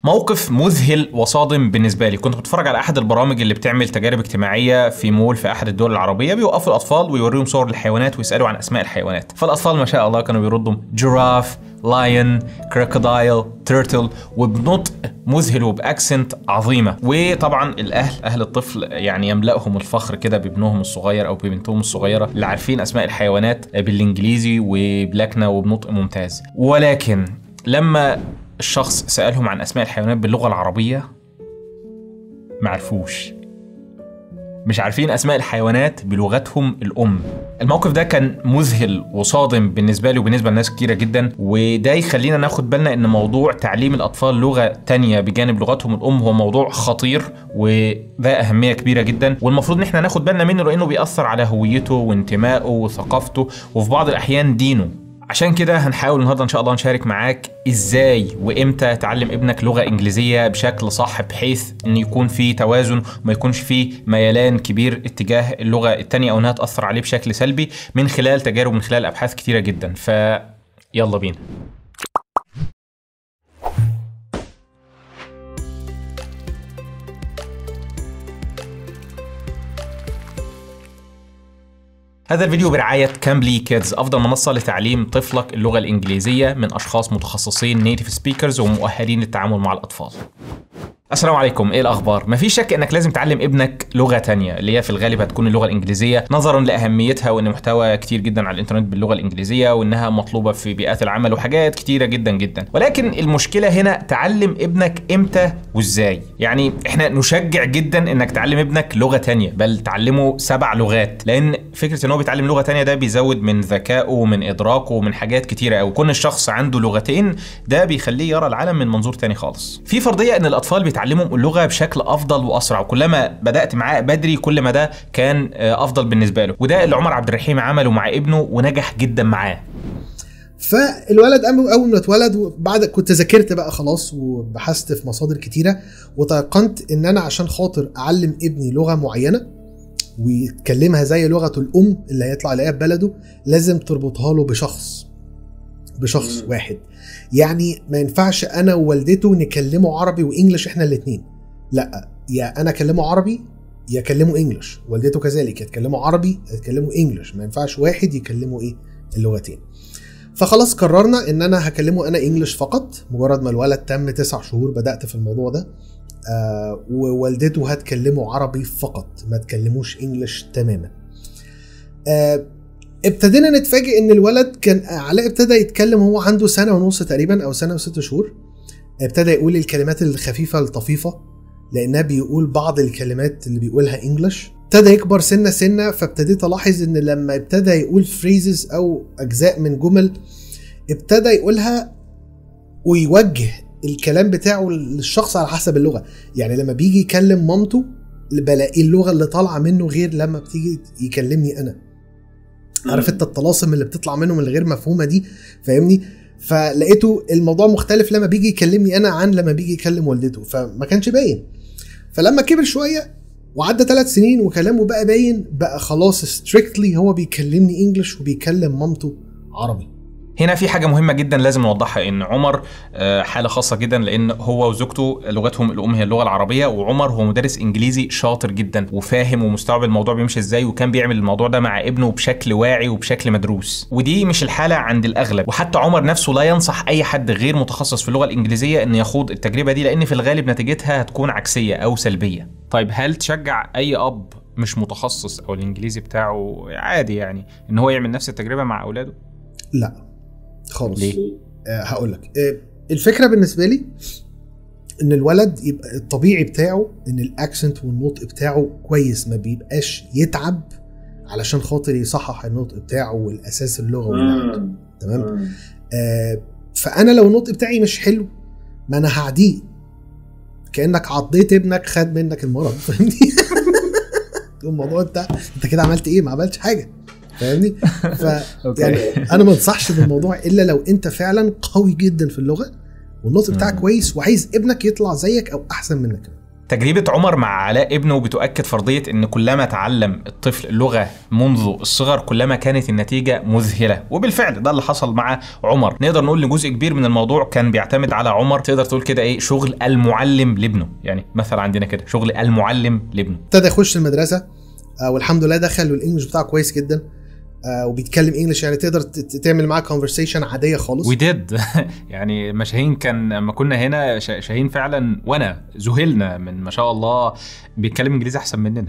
موقف مذهل وصادم بالنسبه لي كنت بتفرج على احد البرامج اللي بتعمل تجارب اجتماعيه في مول في احد الدول العربيه بيوقفوا الاطفال ويوريهم صور الحيوانات ويسالوا عن اسماء الحيوانات فالاطفال ما شاء الله كانوا بيردوا جراف لاين كروكودايل تيرتل وبنطق مذهل وباكسنت عظيمه وطبعا الاهل اهل الطفل يعني يملاهم الفخر كده بابنهم الصغير او ببنتهم الصغيره اللي عارفين اسماء الحيوانات بالانجليزي وبلكنه وبنطق ممتاز ولكن لما الشخص سالهم عن اسماء الحيوانات باللغه العربيه ما عرفوش مش عارفين اسماء الحيوانات بلغتهم الام الموقف ده كان مذهل وصادم بالنسبه لي وبالنسبه لناس كتيره جدا وده يخلينا ناخد بالنا ان موضوع تعليم الاطفال لغه تانية بجانب لغتهم الام هو موضوع خطير وده اهميه كبيره جدا والمفروض ان احنا ناخد بالنا منه لانه بيأثر على هويته وانتمائه وثقافته وفي بعض الاحيان دينه عشان كده هنحاول النهارده ان شاء الله نشارك معاك ازاي وامتى تعلم ابنك لغه انجليزيه بشكل صح بحيث ان يكون في توازن وما يكونش في ميلان كبير اتجاه اللغه الثانيه او انها تاثر عليه بشكل سلبي من خلال تجارب من خلال ابحاث كتيره جدا ف يلا بينا هذا الفيديو برعاية كامبلي كيدز أفضل منصة لتعليم طفلك اللغة الإنجليزية من أشخاص متخصصين نيتيف سبيكرز ومؤهلين للتعامل مع الأطفال السلام عليكم ايه الاخبار مفيش شك انك لازم تعلم ابنك لغه تانية اللي هي في الغالب هتكون اللغه الانجليزيه نظرا لاهميتها وان محتوى كتير جدا على الانترنت باللغه الانجليزيه وانها مطلوبه في بيئات العمل وحاجات كتيره جدا جدا ولكن المشكله هنا تعلم ابنك امتى وازاي يعني احنا نشجع جدا انك تعلم ابنك لغه تانية بل تعلمه سبع لغات لان فكره ان هو بيتعلم لغه تانية ده بيزود من ذكائه ومن ادراكه ومن حاجات كتيره قوي كون الشخص عنده لغتين ده بيخليه يرى العالم من منظور تاني خالص في فرضيه ان الاطفال بيتعلموا اللغه بشكل افضل واسرع وكلما بدات معاه بدري كل ما ده كان افضل بالنسبه له وده اللي عمر عبد الرحيم عمله مع ابنه ونجح جدا معاه فالولد اول ما اتولد وبعد كنت ذاكرت بقى خلاص وبحثت في مصادر كتيره وتيقنت ان انا عشان خاطر اعلم ابني لغه معينه ويتكلمها زي لغه الام اللي هيطلع يلاقيها في بلده لازم تربطها له بشخص بشخص مم. واحد يعني ما ينفعش انا ووالدته نكلمه عربي وانجلش احنا الاثنين لا يا انا اكلمه عربي يا اكلمه انجلش والدته كذلك يتكلموا عربي يتكلموا انجلش ما ينفعش واحد يكلمه ايه اللغتين فخلاص قررنا ان انا هكلمه انا انجلش فقط مجرد ما الولد تم تسع شهور بدات في الموضوع ده آه ووالدته هتكلمه عربي فقط ما تكلموش انجلش تماما آه ابتدينا نتفاجئ ان الولد كان علاء ابتدى يتكلم هو عنده سنه ونص تقريبا او سنه وست شهور ابتدى يقول الكلمات الخفيفه الطفيفه لانها بيقول بعض الكلمات اللي بيقولها انجلش ابتدى يكبر سنه سنه فابتديت الاحظ ان لما ابتدى يقول فريزز او اجزاء من جمل ابتدى يقولها ويوجه الكلام بتاعه للشخص على حسب اللغه يعني لما بيجي يكلم مامته بلاقي اللغه اللي طالعه منه غير لما بتيجي يكلمني انا عارف انت الطلاسم اللي بتطلع منه من الغير مفهومه دي فاهمني فلقيته الموضوع مختلف لما بيجي يكلمني انا عن لما بيجي يكلم والدته فما كانش باين فلما كبر شويه وعدى ثلاث سنين وكلامه بقى باين بقى خلاص ستريكتلي هو بيكلمني انجلش وبيكلم مامته عربي هنا في حاجة مهمة جدا لازم نوضحها ان عمر حالة خاصة جدا لان هو وزوجته لغتهم الام هي اللغة العربية وعمر هو مدرس انجليزي شاطر جدا وفاهم ومستوعب الموضوع بيمشي ازاي وكان بيعمل الموضوع ده مع ابنه بشكل واعي وبشكل مدروس ودي مش الحالة عند الاغلب وحتى عمر نفسه لا ينصح اي حد غير متخصص في اللغة الانجليزية ان يخوض التجربة دي لان في الغالب نتيجتها هتكون عكسية او سلبية طيب هل تشجع اي اب مش متخصص او الانجليزي بتاعه عادي يعني ان هو يعمل نفس التجربة مع اولاده لا خالص ليه؟ آه هقول لك آه الفكره بالنسبه لي ان الولد يبقى الطبيعي بتاعه ان الاكسنت والنطق بتاعه كويس ما بيبقاش يتعب علشان خاطر يصحح النطق بتاعه والاساس اللغوي عنده تمام آه فانا لو النطق بتاعي مش حلو ما انا هعديه كانك عضيت ابنك خد منك المرض فاهمني الموضوع انت انت كده عملت ايه ما عملتش حاجه فاهمني ف يعني انا ما انصحش بالموضوع الا لو انت فعلا قوي جدا في اللغه والنطق بتاعك كويس وعايز ابنك يطلع زيك او احسن منك تجربة عمر مع علاء ابنه بتؤكد فرضية ان كلما تعلم الطفل اللغة منذ الصغر كلما كانت النتيجة مذهلة وبالفعل ده اللي حصل مع عمر نقدر نقول ان جزء كبير من الموضوع كان بيعتمد على عمر تقدر تقول كده ايه شغل المعلم لابنه يعني مثل عندنا كده شغل المعلم لابنه ابتدى يخش المدرسه آه والحمد لله دخل والانجلش بتاعه كويس جدا آه وبيتكلم انجلش يعني تقدر ت- ت- تعمل معاه كونفرسيشن عاديه خالص وديد يعني ما شاهين كان لما كنا هنا شا- شاهين فعلا وانا ذهلنا من ما شاء الله بيتكلم انجليزي احسن مننا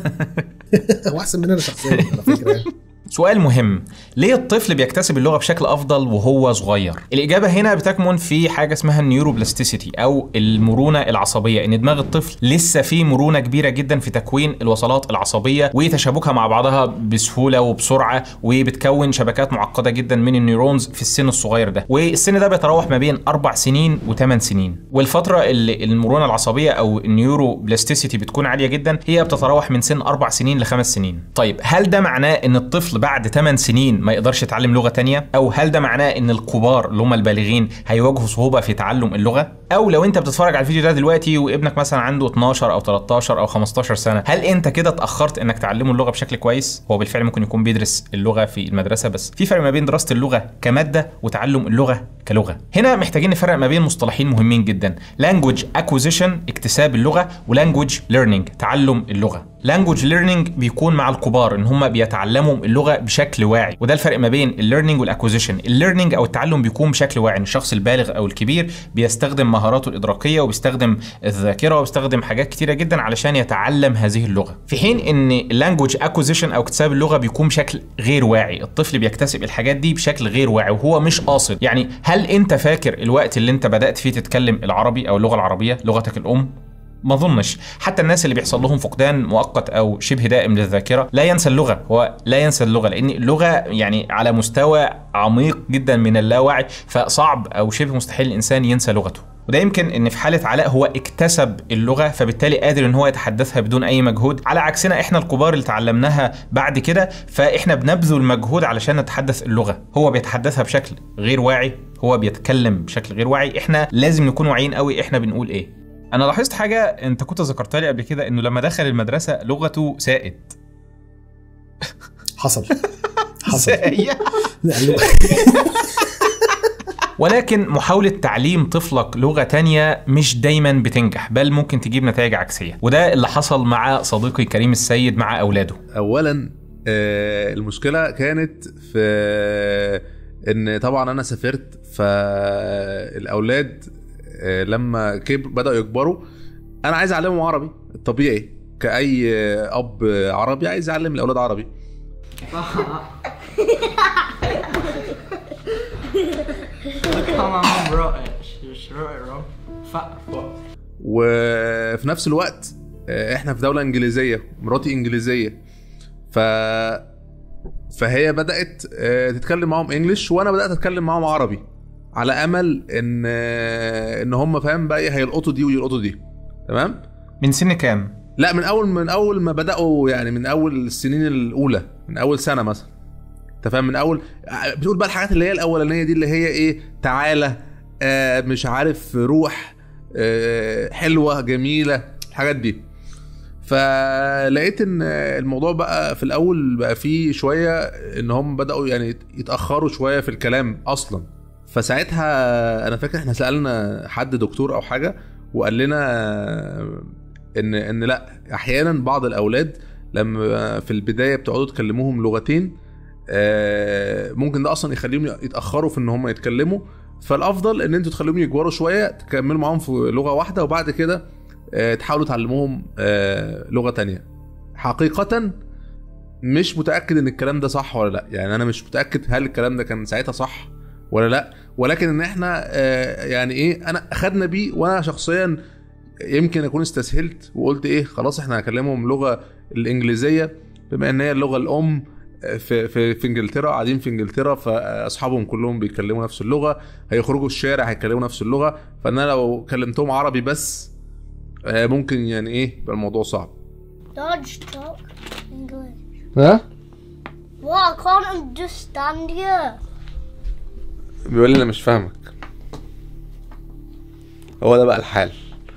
هو احسن مننا شخصيا على فكره يعني. سؤال مهم ليه الطفل بيكتسب اللغه بشكل افضل وهو صغير الاجابه هنا بتكمن في حاجه اسمها النيوروبلاستيسيتي او المرونه العصبيه ان دماغ الطفل لسه فيه مرونه كبيره جدا في تكوين الوصلات العصبيه وتشابكها مع بعضها بسهوله وبسرعه وبتكون شبكات معقده جدا من النيورونز في السن الصغير ده والسن ده بيتراوح ما بين اربع سنين وثمان سنين والفتره اللي المرونه العصبيه او النيوروبلاستيسيتي بتكون عاليه جدا هي بتتراوح من سن اربع سنين لخمس سنين طيب هل ده معناه ان الطفل بعد 8 سنين ما يقدرش يتعلم لغه تانية او هل ده معناه ان الكبار اللي هم البالغين هيواجهوا صعوبه في تعلم اللغه او لو انت بتتفرج على الفيديو ده دلوقتي وابنك مثلا عنده 12 او 13 او 15 سنه هل انت كده اتاخرت انك تعلمه اللغه بشكل كويس هو بالفعل ممكن يكون بيدرس اللغه في المدرسه بس في فرق ما بين دراسه اللغه كماده وتعلم اللغه كلغه هنا محتاجين نفرق ما بين مصطلحين مهمين جدا language acquisition اكتساب اللغه وlanguage learning تعلم اللغه language learning بيكون مع الكبار ان هم بيتعلموا اللغه بشكل واعي وده الفرق ما بين الليرنينج والاكوزيشن الليرنينج او التعلم بيكون بشكل واعي إن الشخص البالغ او الكبير بيستخدم مهاراته الادراكيه وبيستخدم الذاكره وبيستخدم حاجات كتيره جدا علشان يتعلم هذه اللغه في حين ان اللانجوج اكوزيشن او اكتساب اللغه بيكون بشكل غير واعي الطفل بيكتسب الحاجات دي بشكل غير واعي وهو مش قاصد يعني هل انت فاكر الوقت اللي انت بدات فيه تتكلم العربي او اللغه العربيه لغتك الام ما اظنش حتى الناس اللي بيحصل لهم فقدان مؤقت او شبه دائم للذاكره لا ينسى اللغه هو لا ينسى اللغه لان اللغه يعني على مستوى عميق جدا من اللاوعي فصعب او شبه مستحيل الانسان ينسى لغته وده يمكن ان في حاله علاء هو اكتسب اللغه فبالتالي قادر ان هو يتحدثها بدون اي مجهود على عكسنا احنا الكبار اللي تعلمناها بعد كده فاحنا بنبذل مجهود علشان نتحدث اللغه هو بيتحدثها بشكل غير واعي هو بيتكلم بشكل غير واعي احنا لازم نكون واعيين قوي احنا بنقول ايه انا لاحظت حاجه انت كنت ذكرتها لي قبل كده انه لما دخل المدرسه لغته سائد حصل حصل ازاي لا، اللغة- ولكن محاولة تعليم طفلك لغة تانية مش دايما بتنجح بل ممكن تجيب نتائج عكسية وده اللي حصل مع صديقي كريم السيد مع أولاده اولا آه، المشكله كانت في ان طبعا انا سافرت فالاولاد آه، لما كبر بداوا يكبروا انا عايز اعلمهم عربي الطبيعي كاي آه، اب عربي عايز يعلم الاولاد عربي Come on, mom wrote it. She, she wrote it wrong. Fat fuck. وفي نفس الوقت آه، احنا في دوله انجليزيه مراتي انجليزيه ف فهي بدات آه، تتكلم معاهم انجلش وانا بدات اتكلم معاهم عربي على امل ان آه، ان هم فاهم بقى ايه هيلقطوا دي ويلقطوا دي تمام من سن كام؟ لا من اول من اول ما بداوا يعني من اول السنين الاولى من اول سنه مثلا انت فاهم من اول بتقول بقى الحاجات اللي هي الاولانيه دي اللي هي ايه تعالى آه مش عارف روح آه حلوه جميله الحاجات دي فلقيت ان الموضوع بقى في الاول بقى فيه شويه ان هم بداوا يعني يتاخروا شويه في الكلام اصلا فساعتها انا فاكر احنا سالنا حد دكتور او حاجه وقال لنا ان ان لا احيانا بعض الاولاد لما في البدايه بتقعدوا تكلموهم لغتين آه، ممكن ده اصلا يخليهم يتاخروا في ان هم يتكلموا فالافضل ان انتوا تخليهم يكبروا شويه تكملوا معاهم في لغه واحده وبعد كده آه، تحاولوا تعلموهم آه، لغه تانية حقيقه مش متاكد ان الكلام ده صح ولا لا يعني انا مش متاكد هل الكلام ده كان ساعتها صح ولا لا ولكن ان احنا آه، يعني ايه انا اخدنا بيه وانا شخصيا يمكن اكون استسهلت وقلت ايه خلاص احنا هنكلمهم لغه الانجليزيه بما ان هي اللغه الام في في في انجلترا قاعدين في انجلترا فاصحابهم كلهم بيتكلموا نفس اللغه هيخرجوا الشارع هيتكلموا نفس اللغه فانا لو كلمتهم عربي بس آه، ممكن يعني ايه يبقى الموضوع صعب Dodge talk English. ها What? I can't understand you. بيقول لي انا مش فاهمك هو ده بقى الحال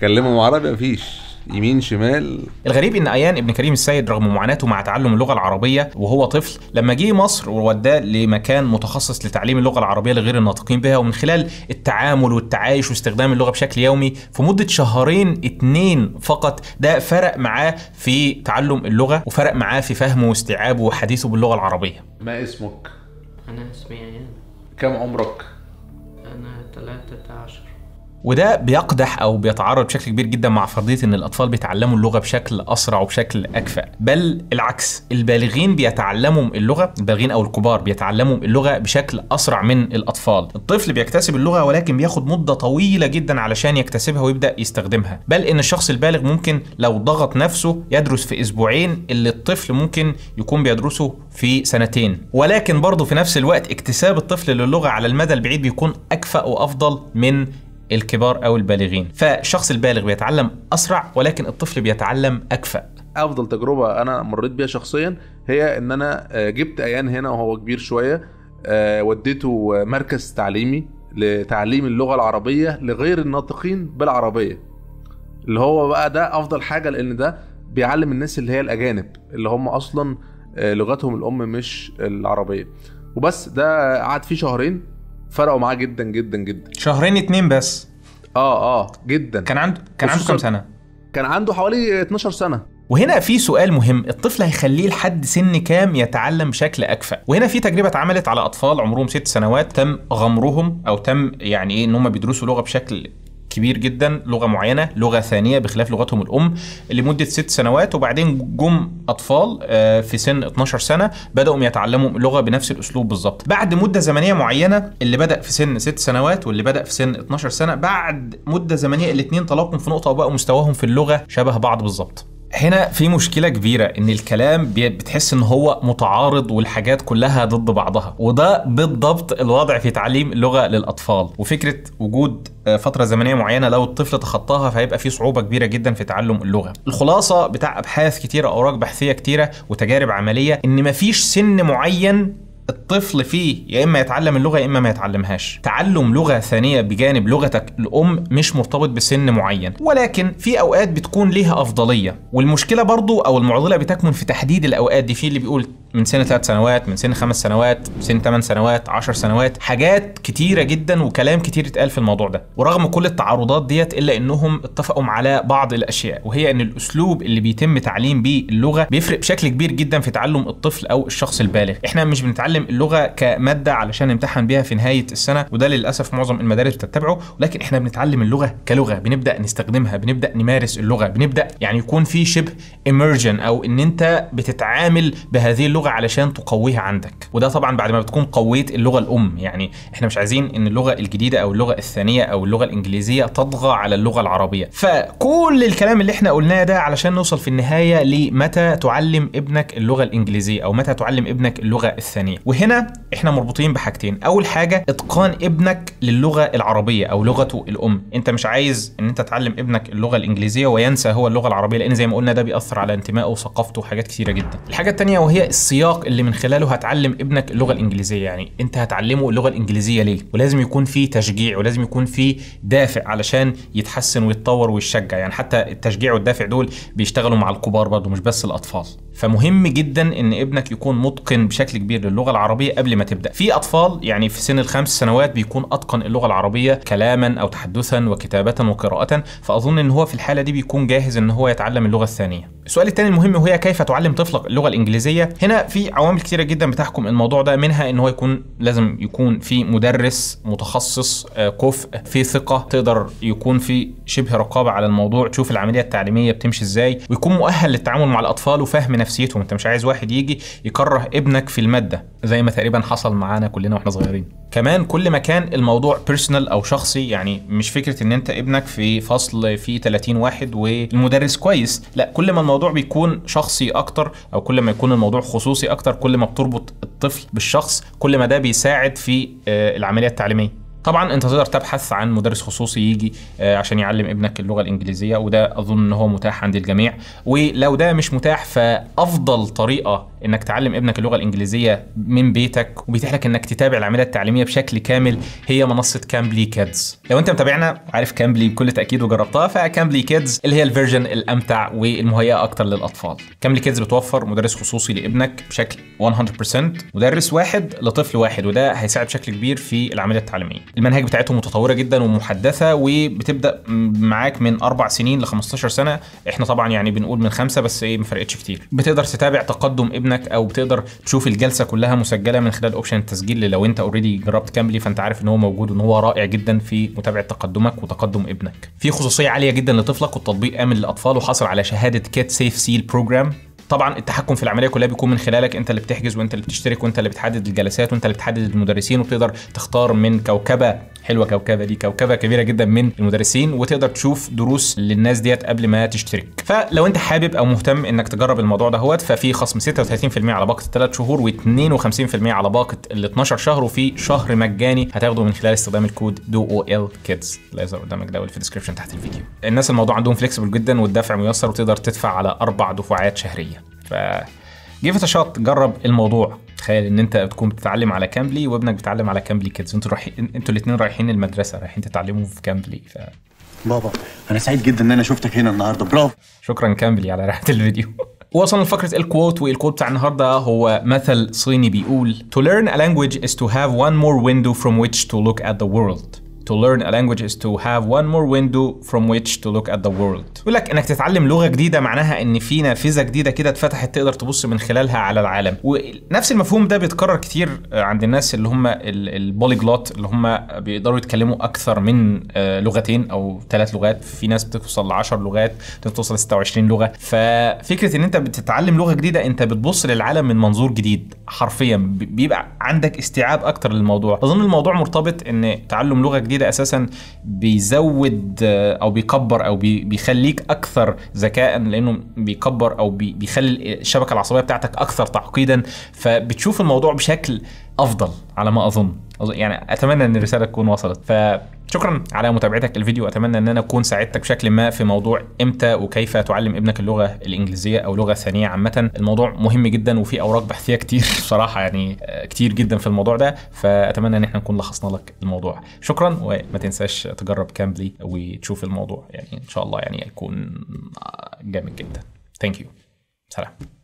كلمهم عربي مفيش يمين شمال الغريب ان ايان ابن كريم السيد رغم معاناته مع تعلم اللغه العربيه وهو طفل لما جه مصر ووداه لمكان متخصص لتعليم اللغه العربيه لغير الناطقين بها ومن خلال التعامل والتعايش واستخدام اللغه بشكل يومي في مده شهرين اتنين فقط ده فرق معاه في تعلم اللغه وفرق معاه في فهمه واستيعابه وحديثه باللغه العربيه ما اسمك أنا اسمي أيان كم عمرك أنا ثلاثة عشر وده بيقدح او بيتعارض بشكل كبير جدا مع فرضيه ان الاطفال بيتعلموا اللغه بشكل اسرع وبشكل اكفأ بل العكس البالغين بيتعلموا اللغه البالغين او الكبار بيتعلموا اللغه بشكل اسرع من الاطفال الطفل بيكتسب اللغه ولكن بياخد مده طويله جدا علشان يكتسبها ويبدا يستخدمها بل ان الشخص البالغ ممكن لو ضغط نفسه يدرس في اسبوعين اللي الطفل ممكن يكون بيدرسه في سنتين ولكن برضه في نفس الوقت اكتساب الطفل للغه على المدى البعيد بيكون اكفأ وافضل من الكبار او البالغين فالشخص البالغ بيتعلم اسرع ولكن الطفل بيتعلم اكفأ افضل تجربه انا مريت بيها شخصيا هي ان انا آه، جبت ايان هنا وهو كبير شويه آه، وديته آه، مركز تعليمي لتعليم اللغه العربيه لغير الناطقين بالعربيه اللي هو بقى ده افضل حاجه لان ده بيعلم الناس اللي هي الاجانب اللي هم اصلا آه، لغتهم الام مش العربيه وبس ده قعد فيه شهرين فرقوا معاه جدا جدا جدا شهرين اتنين بس اه اه جدا كان عنده كان عنده خصوصاً- كام سنه كان عنده حوالي 12 سنه وهنا في سؤال مهم الطفل هيخليه لحد سن كام يتعلم بشكل اكفأ وهنا في تجربه اتعملت على اطفال عمرهم ست سنوات تم غمرهم او تم يعني ايه ان هم بيدرسوا لغه بشكل كبير جدا لغه معينه لغه ثانيه بخلاف لغتهم الام لمده ست سنوات وبعدين جم اطفال آه، في سن 12 سنه بداوا يتعلموا اللغه بنفس الاسلوب بالظبط بعد مده زمنيه معينه اللي بدا في سن ست سنوات واللي بدا في سن 12 سنه بعد مده زمنيه الاثنين تلاقوا في نقطه وبقوا مستواهم في اللغه شبه بعض بالظبط هنا في مشكلة كبيرة ان الكلام بي- بتحس ان هو متعارض والحاجات كلها ضد بعضها وده بالضبط الوضع في تعليم اللغة للاطفال وفكرة وجود آه، فترة زمنية معينة لو الطفل تخطاها فهيبقى في صعوبة كبيرة جدا في تعلم اللغة الخلاصة بتاع ابحاث كتيرة اوراق بحثية كتيرة وتجارب عملية ان مفيش سن معين الطفل فيه يا اما يتعلم اللغه يا اما ما يتعلمهاش تعلم لغه ثانيه بجانب لغتك الام مش مرتبط بسن معين ولكن في اوقات بتكون ليها افضليه والمشكله برضو او المعضله بتكمن في تحديد الاوقات دي في اللي بيقول من سن ثلاث سنوات من سن خمس سنوات من سن ثمان سنوات عشر سنوات حاجات كتيره جدا وكلام كتير اتقال في الموضوع ده ورغم كل التعارضات ديت الا انهم اتفقوا على بعض الاشياء وهي ان الاسلوب اللي بيتم تعليم بيه اللغه بيفرق بشكل كبير جدا في تعلم الطفل او الشخص البالغ احنا مش بنتعلم اللغه كماده علشان نمتحن بيها في نهايه السنه وده للاسف معظم المدارس بتتبعه ولكن احنا بنتعلم اللغه كلغه بنبدا نستخدمها بنبدا نمارس اللغه بنبدا يعني يكون في شبه immersion او ان انت بتتعامل بهذه اللغه علشان تقويها عندك وده طبعا بعد ما بتكون قويت اللغه الام يعني احنا مش عايزين ان اللغه الجديده او اللغه الثانيه او اللغه الانجليزيه تطغى على اللغه العربيه فكل الكلام اللي احنا قلناه ده علشان نوصل في النهايه لمتى تعلم ابنك اللغه الانجليزيه او متى تعلم ابنك اللغه الثانيه وهنا احنا مربوطين بحاجتين اول حاجه اتقان ابنك للغه العربيه او لغته الام انت مش عايز ان انت تعلم ابنك اللغه الانجليزيه وينسى هو اللغه العربيه لان زي ما قلنا ده بيأثر على انتمائه وثقافته وحاجات كتيره جدا الحاجه الثانيه وهي السياق اللي من خلاله هتعلم ابنك اللغه الانجليزيه يعني انت هتعلمه اللغه الانجليزيه ليه ولازم يكون في تشجيع ولازم يكون في دافع علشان يتحسن ويتطور ويشجع يعني حتى التشجيع والدافع دول بيشتغلوا مع الكبار برضه مش بس الاطفال فمهم جدا ان ابنك يكون متقن بشكل كبير للغه العربيه قبل ما تبدا في اطفال يعني في سن الخمس سنوات بيكون اتقن اللغه العربيه كلاما او تحدثا وكتابه وقراءه فاظن ان هو في الحاله دي بيكون جاهز ان هو يتعلم اللغه الثانيه السؤال الثاني المهم وهي كيف تعلم طفلك اللغه الانجليزيه هنا في عوامل كتيره جدا بتحكم الموضوع ده منها ان هو يكون لازم يكون في مدرس متخصص آه، كفء في ثقه تقدر يكون في شبه رقابه على الموضوع تشوف العمليه التعليميه بتمشي ازاي ويكون مؤهل للتعامل مع الاطفال وفهم نفسيتهم انت مش عايز واحد يجي يكره ابنك في الماده زي ما تقريبا حصل معانا كلنا واحنا صغيرين كمان كل ما كان الموضوع بيرسونال او شخصي يعني مش فكره ان انت ابنك في فصل فيه 30 واحد والمدرس كويس لا كل ما الموضوع بيكون شخصي اكتر او كل ما يكون الموضوع خصوصي اكتر كل ما بتربط الطفل بالشخص كل ما ده بيساعد في آه، العمليه التعليميه طبعا انت تقدر تبحث عن مدرس خصوصي يجي آه، عشان يعلم ابنك اللغه الانجليزيه وده اظن ان هو متاح عند الجميع ولو ده مش متاح فافضل طريقه انك تعلم ابنك اللغه الانجليزيه من بيتك وبيتيح لك انك تتابع العمليه التعليميه بشكل كامل هي منصه كامبلي كيدز لو انت متابعنا عارف كامبلي بكل تاكيد وجربتها فكامبلي كيدز اللي هي الفيرجن الامتع والمهيئه اكتر للاطفال كامبلي كيدز بتوفر مدرس خصوصي لابنك بشكل 100% مدرس واحد لطفل واحد وده هيساعد بشكل كبير في العمليه التعليميه المناهج بتاعتهم متطوره جدا ومحدثه وبتبدا معاك من اربع سنين ل 15 سنه احنا طبعا يعني بنقول من خمسه بس ايه ما فرقتش كتير بتقدر تتابع تقدم ابنك او بتقدر تشوف الجلسه كلها مسجله من خلال اوبشن التسجيل اللي لو انت اوريدي جربت كامبلي فانت عارف ان هو موجود وان هو رائع جدا في متابعه تقدمك وتقدم ابنك في خصوصيه عاليه جدا لطفلك والتطبيق امن للاطفال وحصل على شهاده كيت سيف سيل بروجرام طبعا التحكم في العمليه كلها بيكون من خلالك انت اللي بتحجز وانت اللي بتشترك وانت اللي بتحدد الجلسات وانت اللي بتحدد المدرسين وبتقدر تختار من كوكبه حلوه كوكبه دي كوكبه كبيره جدا من المدرسين وتقدر تشوف دروس للناس ديت قبل ما تشترك فلو انت حابب او مهتم انك تجرب الموضوع دهوت ففي خصم 36% على باقه الثلاث شهور و52% على باقه ال 12 شهر وفي شهر مجاني هتاخده من خلال استخدام الكود دو او ال كيدز اللي يظهر قدامك ده واللي في الديسكربشن تحت الفيديو الناس الموضوع عندهم فليكسبل جدا والدفع ميسر وتقدر تدفع على اربع دفعات شهريه ف جيف ات شوت جرب الموضوع تخيل ان انت بتكون بتتعلم على كامبلي وابنك بيتعلم على كامبلي كيدز انتوا رايحين انتوا الاثنين رايحين المدرسه رايحين تتعلموا في كامبلي ف... بابا انا سعيد جدا ان انا شفتك هنا النهارده برافو شكرا كامبلي على راحه الفيديو وصلنا لفقرة الكوت والكوت بتاع النهارده هو مثل صيني بيقول To learn a language is to have one more window from which to look at the world To learn a language is to have one more window from which to look at the world. يقول لك انك تتعلم لغه جديده معناها ان في نافذه جديده كده اتفتحت تقدر تبص من خلالها على العالم ونفس المفهوم ده بيتكرر كتير عند الناس اللي هم البوليجلوت اللي هم بيقدروا يتكلموا اكثر من آه، لغتين او ثلاث لغات في ناس بتوصل ل 10 لغات بتوصل ل 26 لغه ففكره ان انت بتتعلم لغه جديده انت بتبص للعالم من منظور جديد حرفيا بيبقى عندك استيعاب اكتر للموضوع اظن الموضوع مرتبط ان تعلم لغه جديده اساسا بيزود آه، او بيكبر او بي- بيخليك اكثر ذكاء لانه بيكبر او بي- بيخلي الشبكه العصبيه بتاعتك اكثر تعقيدا فبتشوف الموضوع بشكل افضل على ما اظن أظن- يعني اتمنى ان الرساله تكون وصلت فشكرا على متابعتك الفيديو اتمنى ان انا اكون ساعدتك بشكل ما في موضوع امتى وكيف تعلم ابنك اللغه الانجليزيه او لغه ثانيه عامه الموضوع مهم جدا وفي اوراق بحثيه كتير بصراحه يعني آه، كتير جدا في الموضوع ده فاتمنى ان احنا نكون لخصنا لك الموضوع شكرا وما تنساش تجرب كامبلي وتشوف الموضوع يعني ان شاء الله يعني يكون آه، جامد جدا ثانك يو سلام